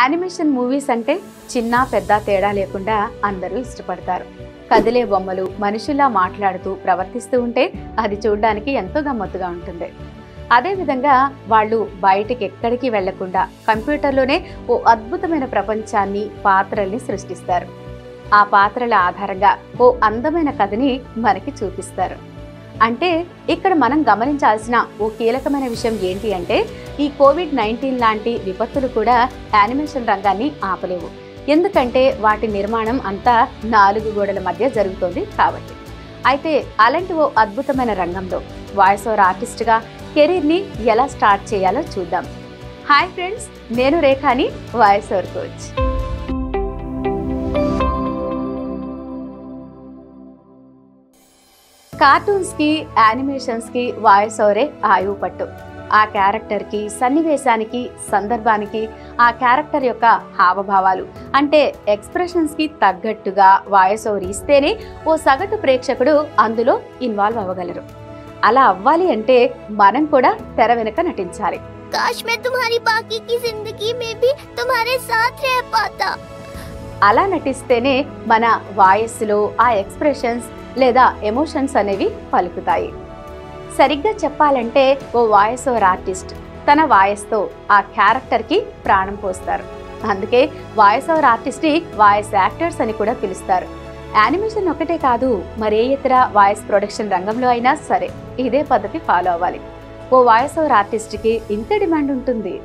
animation movies అంటే చిన్న పెద్ద తేడా లేకుండా అందరూ ఇష్టపడతారు కదిలే బొమ్మలు మనుషుల్లా మాట్లాడుతూ ప్రవర్తిస్తూ ఉంటే అది చూడడానికి ఎంతో గమ్మత్తుగా ఉంటుంది అదేవిధంగా వాళ్ళు బయటికి ఎక్కడికి వెళ్లకుండా కంప్యూటర్లోనే ఓ అద్భుతమైన ప్రపంచాన్ని పాత్రల్ని సృష్టిస్తారు ఆ పాత్రల ఆధారంగా ఓ అందమైన కథని మనకి చూపిస్తారు అంటే ఇక్కడ మనం గమనించాల్సిన ఓ కీలకమైన విషయం ఏంటి అంటే ఈ కోవిడ్ నైన్టీన్ లాంటి విపత్తులు కూడా యానిమేషన్ రంగాన్ని ఆపలేవు ఎందుకంటే వాటి నిర్మాణం అంతా నాలుగు గోడల మధ్య జరుగుతోంది కాబట్టి అయితే అలాంటి ఓ అద్భుతమైన రంగంలో వాయిస్ ఓవర్ ఆర్టిస్ట్గా కెరీర్ని ఎలా స్టార్ట్ చేయాలో చూద్దాం హాయ్ ఫ్రెండ్స్ నేను రేఖాని వాయిస్ ఓవర్ కోచ్ కార్టూన్స్కి యానిమేషన్స్కి వాయిస్ ఓవరే ఆయువు పట్టు ఆ క్యారెక్టర్కి సన్నివేశానికి సందర్భానికి ఆ క్యారెక్టర్ యొక్క హావభావాలు అంటే ఎక్స్ప్రెషన్స్కి తగ్గట్టుగా వాయిస్ ఓవర్ ఇస్తేనే ఓ సగటు ప్రేక్షకుడు అందులో ఇన్వాల్వ్ అవ్వగలరు అలా అవ్వాలి అంటే మనం కూడా తెర వెనుక నటించాలి काश मैं तुम्हारी बाकी की जिंदगी में भी तुम्हारे साथ रह पाता అలా నటిస్తేనే మన వాయిస్లో ఆ ఎక్స్ప్రెషన్స్ లేదా ఎమోషన్స్ అనేవి పలుకుతాయి సరిగ్గా చెప్పాలంటే ఓ వాయిస్ ఓవర్ ఆర్టిస్ట్ తన వాయిస్తో ఆ క్యారెక్టర్కి ప్రాణం పోస్తారు అందుకే వాయిస్ ఓవర్ ఆర్టిస్ట్ని వాయిస్ యాక్టర్స్ అని కూడా పిలుస్తారు యానిమేషన్ ఒకటే కాదు మరే ఇతర వాయిస్ ప్రొడక్షన్ రంగంలో అయినా సరే ఇదే పద్ధతి ఫాలో అవ్వాలి ఓ వాయిస్ ఓవర్ ఆర్టిస్ట్కి ఇంత డిమాండ్ ఉంటుంది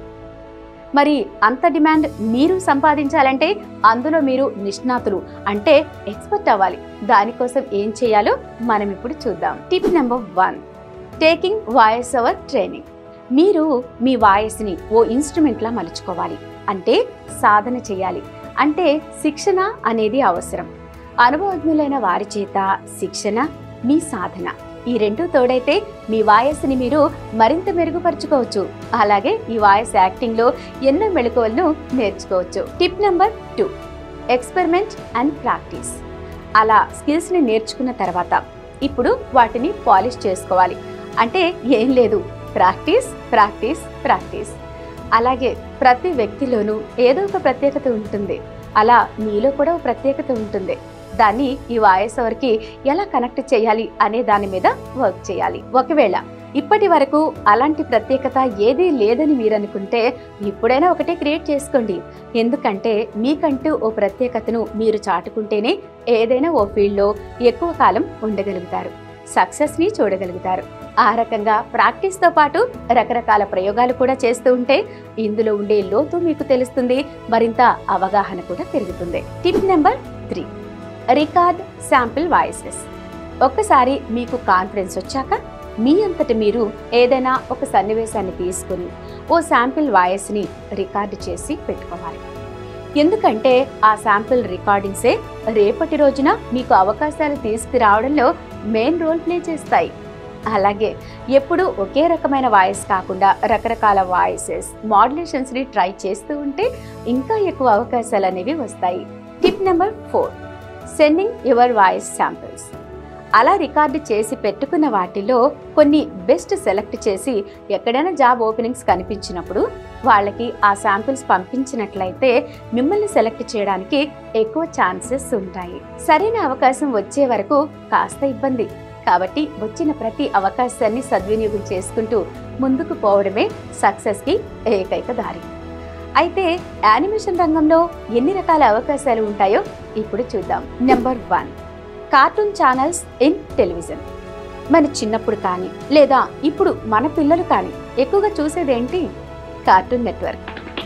మరి అంత డిమాండ్ మీరు సంపాదించాలంటే అందులో మీరు నిష్ణాతులు అంటే ఎక్స్పర్ట్ అవ్వాలి దానికోసం ఏం చేయాలో మనం ఇప్పుడు చూద్దాం tip number one taking voice over training మీరు మీ వాయిస్ని ఓ ఇన్స్ట్రుమెంట్లా మలుచుకోవాలి అంటే సాధన చేయాలి అంటే శిక్షణ అనేది అవసరం అనుభవజ్ఞులైన వారి చేత శిక్షణ మీ సాధన ఈ రెండు తోడైతే మీ వాయిస్ని మీరు మరింత మెరుగుపరుచుకోవచ్చు అలాగే ఈ వాయిస్ యాక్టింగ్లో ఎన్నో మెళకువలను నేర్చుకోవచ్చు tip number two experiment and practice అలా స్కిల్స్ని నేర్చుకున్న తర్వాత ఇప్పుడు వాటిని పాలిష్ చేసుకోవాలి అంటే ఏం లేదు ప్రాక్టీస్ ప్రాక్టీస్ ప్రాక్టీస్ అలాగే ప్రతి వ్యక్తిలోనూ ఏదో ఒక ప్రత్యేకత ఉంటుంది అలా మీలో కూడా ఒక ప్రత్యేకత ఉంటుంది దాన్ని ఈ వాయిస్ ఓవర్కి ఎలా కనెక్ట్ చేయాలి అనే దాని మీద వర్క్ చేయాలి ఒకవేళ ఇప్పటి వరకు అలాంటి ప్రత్యేకత ఏదీ లేదని మీరు అనుకుంటే ఇప్పుడైనా ఒకటే క్రియేట్ చేసుకోండి ఎందుకంటే మీకంటూ ఓ ప్రత్యేకతను మీరు చాటుకుంటేనే ఏదైనా ఓ ఫీల్డ్లో ఎక్కువ కాలం ఉండగలుగుతారు సక్సెస్ని చూడగలుగుతారు ఆ రకంగా ప్రాక్టీస్తో పాటు రకరకాల ప్రయోగాలు కూడా చేస్తూ ఉంటే ఇందులో ఉండే లోతు మీకు తెలుస్తుంది మరింత అవగాహన కూడా పెరుగుతుంది tip number three record sample voices ఒక్కసారి మీకు కాన్ఫిడెన్స్ వచ్చాక మీ అంతట మీరు ఏదైనా ఒక సన్నివేశాన్ని తీసుకుని ఓ శాంపిల్ వాయిస్ని రికార్డు చేసి పెట్టుకోవాలి ఎందుకంటే ఆ శాంపిల్ రికార్డింగ్సే రేపటి రోజున మీకు అవకాశాలు తీసుకురావడంలో మెయిన్ రోల్ ప్లే చేస్తాయి అలాగే ఎప్పుడూ ఒకే రకమైన వాయిస్ కాకుండా రకరకాల వాయిసెస్ మాడ్యులేషన్స్ని ట్రై చేస్తూ ఉంటే ఇంకా ఎక్కువ అవకాశాలు అనేవి వస్తాయి tip number four sending your voice samples అలా రికార్డు చేసి పెట్టుకున్న వాటిలో కొన్ని బెస్ట్ సెలెక్ట్ చేసి ఎక్కడైనా జాబ్ ఓపెనింగ్స్ కనిపించినప్పుడు వాళ్ళకి ఆ శాంపిల్స్ పంపించినట్లయితే మిమ్మల్ని సెలెక్ట్ చేయడానికి ఎక్కువ ఛాన్సెస్ ఉంటాయి సరైన అవకాశం వచ్చే వరకు కాస్త ఇబ్బంది కాబట్టి వచ్చిన ప్రతి అవకాశాన్ని సద్వినియోగం చేసుకుంటూ ముందుకు పోవడమే సక్సెస్కి ఏకైక దారి అయితే యానిమేషన్ రంగంలో ఎన్ని రకాల అవకాశాలు ఉంటాయో ఇప్పుడు చూద్దాం number one cartoon channels in television మన చిన్నప్పుడు కానీ లేదా ఇప్పుడు మన పిల్లలు కానీ ఎక్కువగా చూసేది ఏంటి కార్టూన్ నెట్వర్క్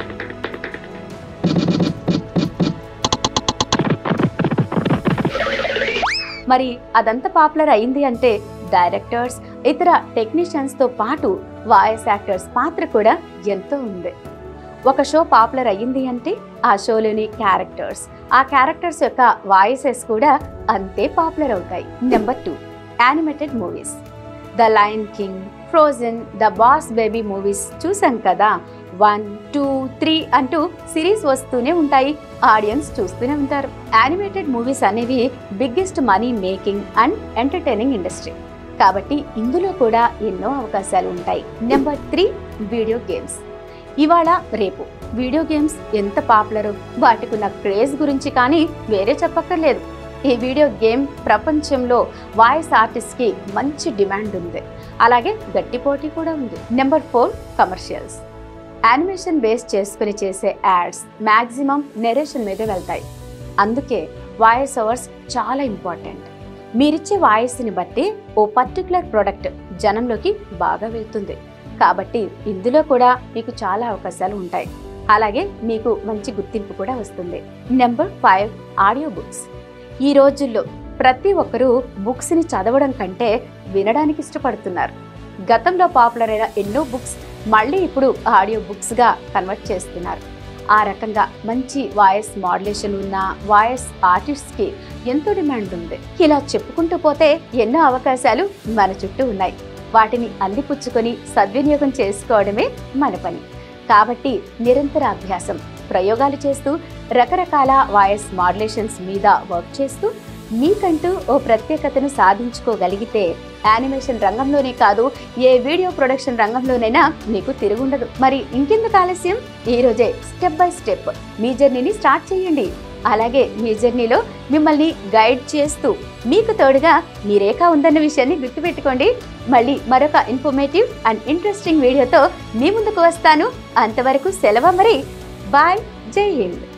మరి అదంతా పాపులర్ అయింది అంటే డైరెక్టర్స్ ఇతర టెక్నీషియన్స్తో పాటు వాయిస్ యాక్టర్స్ పాత్ర కూడా ఎంతో ఉంది ఒక షో పాపులర్ అయ్యింది అంటే ఆ షోలోని క్యారెక్టర్స్ ఆ క్యారెక్టర్స్ యొక్క వాయిసెస్ కూడా అంతే పాపులర్ అవుతాయి number two animated movies the Lion King Frozen the Boss Baby movies చూసాం కదా వన్ టూ త్రీ అంటూ సిరీస్ వస్తూనే ఉంటాయి ఆడియన్స్ చూస్తూనే ఉంటారు యానిమేటెడ్ మూవీస్ అనేవి biggest money making and entertaining industry కాబట్టి ఇందులో కూడా ఎన్నో అవకాశాలు ఉంటాయి నెంబర్ త్రీ వీడియో గేమ్స్ ఇవాళ రేపు వీడియో గేమ్స్ ఎంత పాపులర్ వాటికి ఉన్న క్రేజ్ గురించి కానీ వేరే చెప్పక్కర్లేదు ఈ వీడియో గేమ్ ప్రపంచంలో వాయిస్ ఆర్టిస్ట్కి మంచి డిమాండ్ ఉంది అలాగే గట్టి పోటీ కూడా ఉంది number four commercials animation base చేసుకుని చేసే యాడ్స్ మ్యాక్సిమం నెరేషన్ మీదే వెళ్తాయి అందుకే వాయిస్ ఓవర్స్ చాలా ఇంపార్టెంట్ మీరిచ్చే వాయిస్ని బట్టి ఓ పర్టికులర్ ప్రోడక్ట్ జనంలోకి బాగా వెళ్తుంది కాబట్టి ఇందులో కూడా మీకు చాలా అవకాశాలు ఉంటాయి అలాగే మీకు మంచి గుర్తింపు కూడా వస్తుంది నెంబర్ ఫైవ్ ఆడియో బుక్స్ ఈ రోజుల్లో ప్రతి ఒక్కరూ బుక్స్ని చదవడం కంటే వినడానికి ఇష్టపడుతున్నారు గతంలో పాపులర్ అయిన ఎన్నో బుక్స్ మళ్ళీ ఇప్పుడు ఆడియో బుక్స్గా కన్వర్ట్ చేస్తున్నారు ఆ రకంగా మంచి వాయిస్ మాడ్యులేషన్ ఉన్న వాయిస్ ఆర్టిస్ట్కి ఎంతో డిమాండ్ ఉంది ఇలా చెప్పుకుంటూ పోతే ఎన్నో అవకాశాలు మన చుట్టూ ఉన్నాయి వాటిని అందిపుచ్చుకొని సద్వినియోగం చేసుకోవడమే మన పని కాబట్టి నిరంతర అభ్యాసం ప్రయోగాలు చేస్తూ రకరకాల వాయిస్ మాడ్యులేషన్స్ మీద వర్క్ చేస్తూ మీకంటూ ఓ ప్రత్యేకతను సాధించుకోగలిగితే యానిమేషన్ రంగంలోనే కాదు ఏ వీడియో ప్రొడక్షన్ రంగంలోనైనా మీకు తిరుగుండదు మరి ఇంకెందుకు ఆలస్యం ఈ రోజే స్టెప్ బై స్టెప్ మీ జర్నీని స్టార్ట్ చేయండి అలాగే మీ జర్నీలో మిమ్మల్ని గైడ్ చేస్తూ మీకు తోడుగా మీ రేఖ ఉందన్న విషయాన్ని గుర్తుపెట్టుకోండి మళ్ళీ మరొక ఇన్ఫర్మేటివ్ అండ్ ఇంట్రెస్టింగ్ వీడియోతో మీ ముందుకు వస్తాను అంతవరకు సెలవు మరి బాయ్ జై హింద్